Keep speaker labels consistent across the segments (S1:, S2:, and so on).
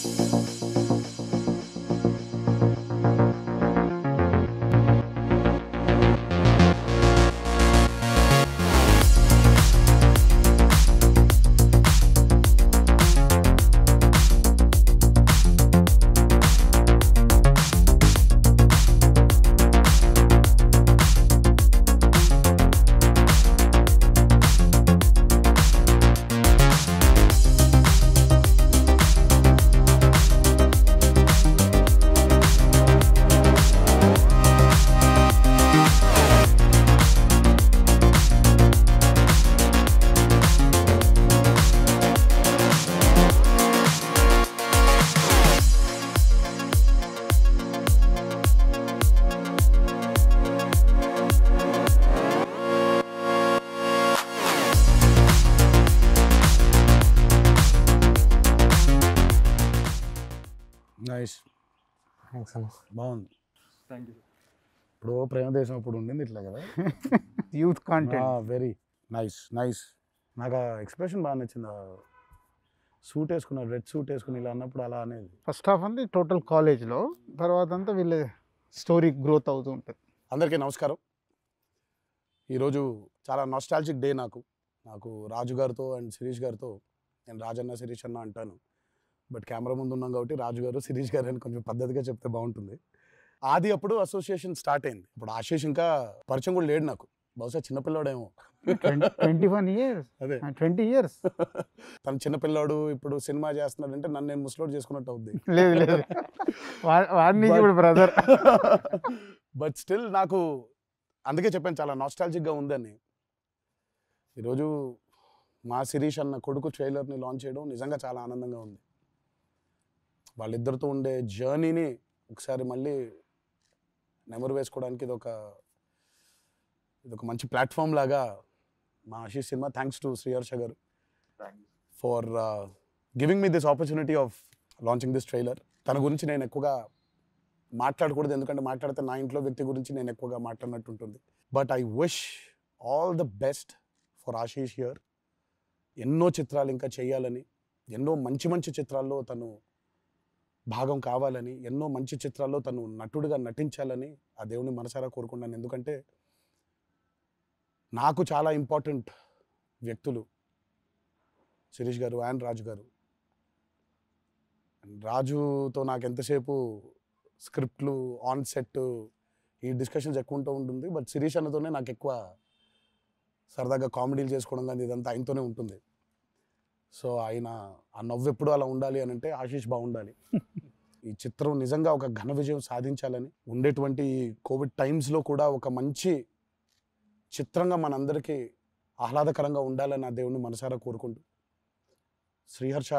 S1: Nice
S2: thanks అన్న
S1: బాగుంది
S3: thank you
S1: ఇప్పుడు ప్రేమ దేశం ఇప్పుడు ఉండింది ఇట్లా కదా
S3: youth content
S1: very nice nice నాకు ఆ ఎక్స్ప్రెషన్ బాగా నచ్చింది సూట్ వేసుకున్నాడు రెడ్ సూట్ వేసుకుని ఇలా అన్నప్పుడు అలా అనేది
S3: ఫస్ట్ హాఫ్ అంతా టోటల్ కాలేజ్లో తర్వాత అంతా వీళ్ళ స్టోరీ గ్రోత్ అవుతూ ఉంటుంది
S1: అందరికీ నమస్కారం ఈరోజు చాలా నాస్టాలజిక్ డే నాకు నాకు రాజు గారితో అండ్ శిరీష్ గారితో నేను రాజన్న శిరీష్ అన్న అంటాను బట్ కెమెరా ముందు ఉన్నాం కాబట్టి రాజు గారు శిరీష్ గారు అని కొంచెం పద్ధతిగా చెప్తే బాగుంటుంది ఆది అప్పుడు అసోసియేషన్ స్టార్ట్ అయింది ఇప్పుడు ఆశీష్ ఇంకా పరిచయం కూడా లేడు నాకు బహుశా చిన్నపిల్లాడేమో
S3: ట్వంటీ వన్ ఇయర్స్
S1: అదే
S3: ట్వంటీ ఇయర్స్
S1: తను చిన్నపిల్లాడు ఇప్పుడు సినిమా చేస్తున్నాడంటే నన్ను నేను ముసలోడు చేసుకున్నట్టు అవుద్ది
S3: లేదు లేదు వా- వాడిని
S1: But-
S3: ఇప్పుడు బ్రదర్
S1: బట్ స్టిల్ నాకు అందుకే చెప్పాను చాలా నాస్టాలజిక్గా ఉందని ఈరోజు మా శిరీష్ అన్న కొడుకు ట్రైలర్ని లాంచ్ చేయడం నిజంగా చాలా ఆనందంగా ఉంది వాళ్ళిద్దరితో ఉండే జర్నీని ఒకసారి మళ్ళీ నెమరు వేసుకోవడానికి ఇది ఒక ఇది ఒక మంచి ప్లాట్ఫామ్ లాగా మా Ashish cinema thanks to Sriharsha garu for giving me this opportunity of launching this trailer తన గురించి నేను ఎక్కువగా మాట్లాడకూడదు ఎందుకంటే మాట్లాడితే నా ఇంట్లో వ్యక్తి గురించి నేను ఎక్కువగా మాట్లాడినట్టు ఉంటుంది but I wish all the best for Ashish here ఎన్నో చిత్రాలు ఇంకా చేయాలని ఎన్నో మంచి మంచి చిత్రాల్లో తను భాగం కావాలని ఎన్నో మంచి చిత్రాల్లో తను నటుడిగా నటించాలని ఆ దేవుని మనసారా కోరుకున్నాను ఎందుకంటే నాకు చాలా ఇంపార్టెంట్ వ్యక్తులు శిరీష్ గారు అండ్ రాజు గారు And రాజుతో నాకు ఎంతసేపు స్క్రిప్ట్లు ఆన్ సెట్ ఈ డిస్కషన్స్ ఎక్కువ ఉంటూ ఉంటుంది బట్ శిరీష్ అన్నతోనే నాకు ఎక్కువ సరదాగా కామెడీలు చేసుకోవడం కానీ ఇదంతా ఆయనతోనే ఉంటుంది సో ఆయన ఆ నవ్వు ఎప్పుడు అలా ఉండాలి అని అంటే ఆశీష్ బాగుండాలి ఈ చిత్రం నిజంగా ఒక ఘన విజయం సాధించాలని ఉండేటువంటి ఈ కోవిడ్ టైమ్స్లో కూడా ఒక మంచి చిత్రంగా మనందరికీ ఆహ్లాదకరంగా ఉండాలని ఆ దేవుణ్ణి మనసారా కోరుకుంటూ శ్రీహర్ష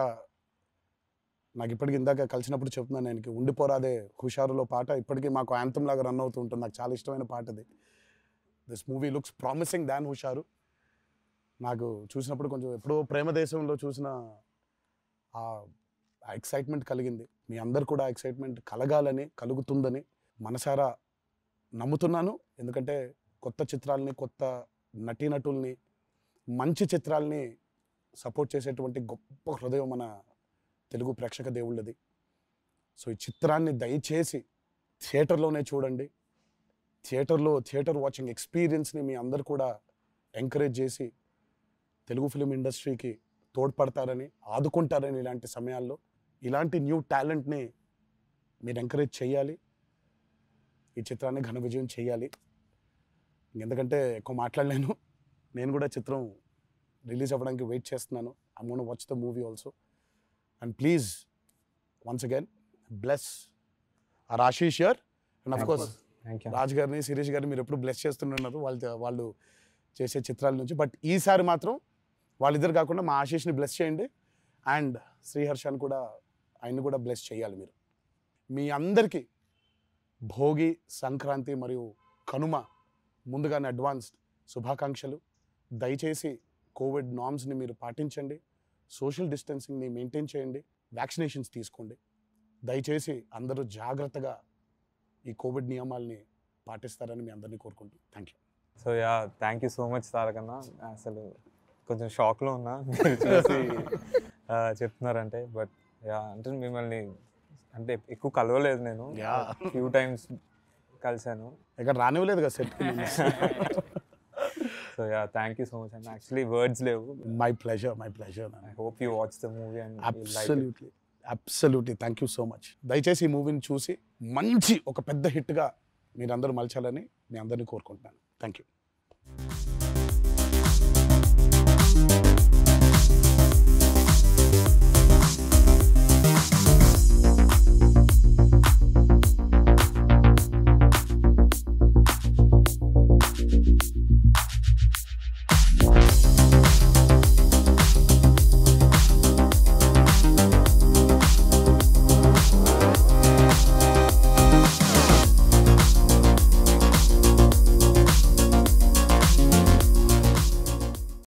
S1: నాకు ఇప్పటికి ఇందాక కలిసినప్పుడు చెప్తున్నాను ఆయనకి ఉండిపోరాదే హుషారులో పాట ఇప్పటికీ మాకు యాంతం లాగా రన్ అవుతూ ఉంటుంది నాకు చాలా ఇష్టమైన పాట అది this movie looks promising than Husharu నాకు చూసినప్పుడు కొంచెం ఎప్పుడో ప్రేమ దేశంలో చూసిన ఆ ఎక్సైట్మెంట్ కలిగింది మీ అందరు కూడా ఎక్సైట్మెంట్ కలగాలని కలుగుతుందని మనసారా నమ్ముతున్నాను ఎందుకంటే కొత్త చిత్రాలని కొత్త నటీనటుల్ని మంచి చిత్రాల్ని సపోర్ట్ చేసేటువంటి గొప్ప హృదయం మన తెలుగు ప్రేక్షక దేవుళ్ళది సో ఈ చిత్రాన్ని దయచేసి థియేటర్లోనే చూడండి థియేటర్లో థియేటర్ వాచింగ్ ఎక్స్పీరియన్స్ని మీ అందరు కూడా ఎంకరేజ్ చేసి తెలుగు ఫిలిం ఇండస్ట్రీకి తోడ్పడతారని ఆదుకుంటారని ఇలాంటి సమయాల్లో ఇలాంటి న్యూ టాలెంట్ని మీరు ఎంకరేజ్ చేయాలి ఈ చిత్రాన్ని ఘన విజయం చేయాలి ఎందుకంటే ఎక్కువ మాట్లాడలేను నేను కూడా చిత్రం రిలీజ్ అవ్వడానికి వెయిట్ చేస్తున్నాను I gonna watch the movie also and please once again bless our Ashish యర్ and of course
S2: thank you
S1: Raj గారిని శిరీష్ గారిని మీరు ఎప్పుడు బ్లెస్ చేస్తున్నారు వాళ్ళు వాళ్ళు చేసే చిత్రాల నుంచి బట్ ఈసారి మాత్రం వాళ్ళిద్దరు కాకుండా మా ఆశీష్ని బ్లెస్ చేయండి అండ్ శ్రీహర్షాన్ని కూడా ఆయన్ని కూడా బ్లెస్ చేయాలి మీరు మీ అందరికీ భోగి సంక్రాంతి మరియు కనుమ ముందుగానే అడ్వాన్స్డ్ శుభాకాంక్షలు దయచేసి కోవిడ్ నామ్స్ని మీరు పాటించండి సోషల్ డిస్టెన్సింగ్ని మెయింటైన్ చేయండి వ్యాక్సినేషన్స్ తీసుకోండి దయచేసి అందరూ జాగ్రత్తగా ఈ కోవిడ్ నియమాల్ని పాటిస్తారని మీ అందరినీ కోరుకుంటూ thank you
S2: so yeah thank you so much Tarakanna అసలు కొంచెం షాక్లో ఉన్నా మీరు చూసి ఆ, చెప్తున్నారంటే బట్ యా అంటే మిమ్మల్ని అంటే ఎక్కువ కలవలేదు నేను
S1: Yeah.
S2: ఫ్యూ టైమ్స్ కలిశాను
S1: ఇక్కడ రానివ్వలేదు కదా set
S2: so yeah thank you so much and actually words లేవు
S1: my pleasure my pleasure
S2: I hope you watch the movie and
S1: absolutely absolutely thank you so much దయచేసి ఈ మూవీని చూసి మంచి ఒక పెద్ద హిట్గా మీరందరూ మలచాలని మీ అందరినీ కోరుకుంటున్నాను థ్యాంక్ యూ